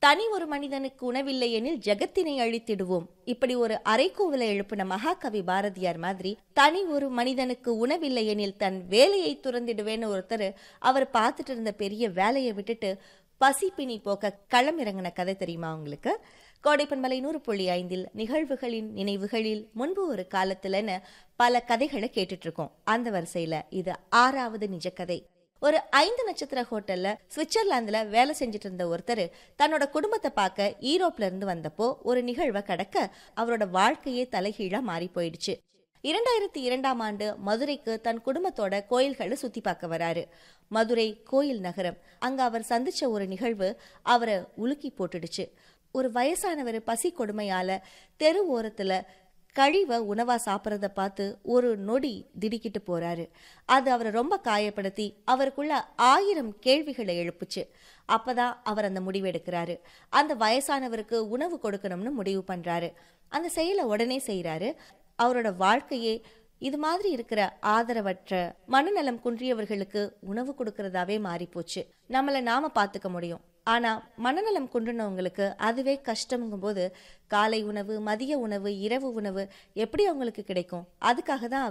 தனி ஒரு மனிதனுக்கு உணவில்லை எனில் ஜெகத்தினை அழித்திடுவோம் இப்படி ஒரு அரைக்கூவலை எழுப்பின மகாகவி பாரதியார் மாதிரி தனி ஒரு மனிதனுக்கு உணவில்லை எனில் தன் வேலையை துறந்திடுவேன்னு ஒருத்தர் அவர் பார்த்துட்டு இருந்த பெரிய வேலையை விட்டுட்டு பசிப்பினி போக்க களம் இறங்கின கதை தெரியுமா உங்களுக்கு கோடைப்பன்மலை நூறு புள்ளி ஐந்தில் நிகழ்வுகளின் நினைவுகளில் முன்பு ஒரு காலத்துலன்னு பல கதைகளை கேட்டுட்டு இருக்கோம் அந்த வரிசையில இது ஆறாவது நிஜ கதை ஒரு ஐந்து நட்சத்திர ஹோட்டல்ல சுவிட்சர்லாந்துல வேலை செஞ்சுட்டு இருந்த ஒருத்தர் தன்னோட குடும்பத்தை பார்க்க ஈரோப்ல இருந்து வந்தப்போ ஒரு நிகழ்வை கடக்க அவரோட வாழ்க்கையே தலைகீழா மாறி போயிடுச்சு இரண்டாயிரத்தி இரண்டாம் ஆண்டு மதுரைக்கு தன் குடும்பத்தோட கோயில்களை சுத்தி பார்க்க வராரு மதுரை கோயில் நகரம் அங்க அவர் சந்திச்ச ஒரு நிகழ்வு அவரை உலுக்கி போட்டுடுச்சு ஒரு வயசானவர் பசி கொடுமையால தெரு ஓரத்துல கழிவை உணவா சாப்பிட்றத பார்த்து ஒரு நொடி திடுக்கிட்டு போறாரு அது அவரை ரொம்ப காயப்படுத்தி அவருக்குள்ள ஆயிரம் கேள்விகளை எழுப்புச்சு அப்பதான் அவர் அந்த முடிவு எடுக்கிறாரு அந்த வயசானவருக்கு உணவு கொடுக்கணும்னு முடிவு பண்றாரு அந்த செயலை உடனே செய்யறாரு அவரோட வாழ்க்கையே இது மாதிரி இருக்கிற ஆதரவற்ற மனநலம் குன்றியவர்களுக்கு உணவு கொடுக்கறதாவே மாறி போச்சு நம்மள நாம பாத்துக்க முடியும் ஆனா மனநலம் குன்றினவங்களுக்கு அதுவே கஷ்டம்ங்கும் போது காலை உணவு மதிய உணவு இரவு உணவு எப்படி அவங்களுக்கு கிடைக்கும் அதுக்காக தான்